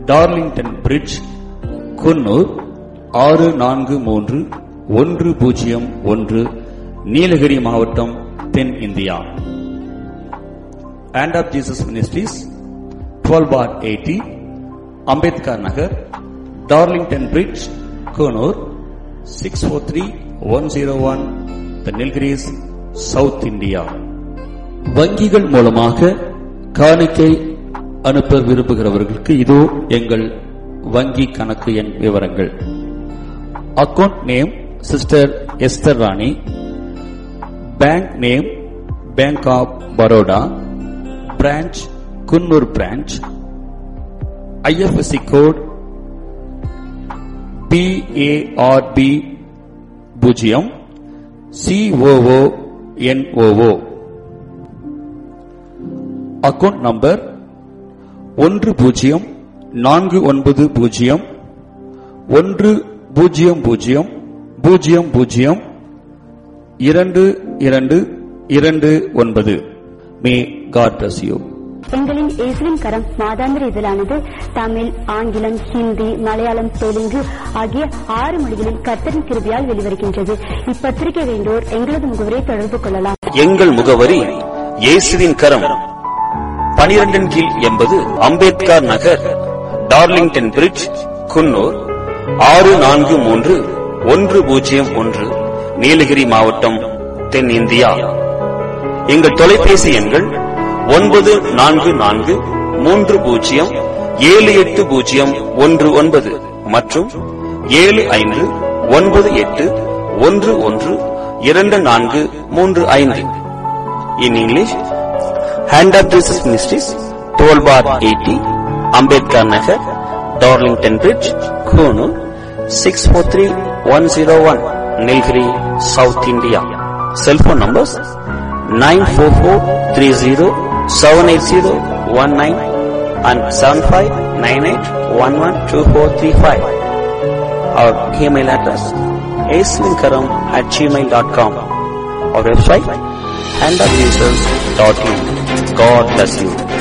Darlington bridge Coonoor ஆறு நான்கு மூன்று ஒன்று பூஜ்ஜியம் ஒன்று நீலகிரி மாவட்டம் தென் India and of Jesus Ministries, 12 bar 80, Ambedkar Nagar, Darlington Bridge, Konur, 643-101, The Nilgiris, South India. வங்கிகள் மூலமாக காணிக்கை அனுப்ப விரும்புகிறவர்களுக்கு இதோ எங்கள் வங்கி கணக்கு எண் விவரங்கள் account name sister Esther Rani bank name bank of Baroda branch Coonoor branch IFSC code BARB பூஜ்ஜியம் சிஓஓ என்ஓஓ அக்கவுண்ட் நம்பர் ஒன்று பூஜ்ஜியம் நான்கு ஒன்பது பூஜ்ஜியம் ஒன்று பூஜ்ஜியம் பூஜ்ஜியம் பூஜ்ஜியம் பூஜ்ஜியம் இரண்டு இரண்டு இரண்டு ஒன்பது மே காட் பிளஸ் யூ எங்களின் இயேசுவின் கரம் மாதாந்திர இதழானது தமிழ் ஆங்கிலம் ஹிந்தி மலையாளம் தெலுங்கு ஆகிய ஆறு மொழிகளில் கர்த்தரின் கிருபியால் வெளிவருகின்றது இப்பத்திரிகை வேண்டோர் எங்களது முகவரை தொடர்பு கொள்ளலாம் எங்கள் முகவரி இயேசுவின் கரம் பனிரெண்டின் கீழ் எண்பது அம்பேத்கர் நகர் டார்லிங்டன் பிரிட்ஜ் குன்னூர் ஆறு நான்கு மூன்று ஒன்று பூஜ்ஜியம் ஒன்று நீலகிரி மாவட்டம் தென் இந்தியா எங்கள் தொலைபேசி எண்கள் ஒன்பது நான்கு நான்கு மூன்று பூஜ்ஜியம் ஏழு எட்டு பூஜ்ஜியம் ஒன்று ஒன்பது மற்றும் ஏழு ஐந்து ஒன்பது எட்டு ஒன்று ஒன்று இரண்டு நான்கு மூன்று ஐந்து in English hand of Jesus ministries twelve bar eighty Ambedkar Nagar Darlington bridge Coonoor six four three one zero one Nilgiri south India cellphone numbers nine four four three zero seven eight zero one nine and seven five nine eight one one two four three five our email address ஏஸ்லிங்கரம் at gmail dot com our website and of users.in. God bless you.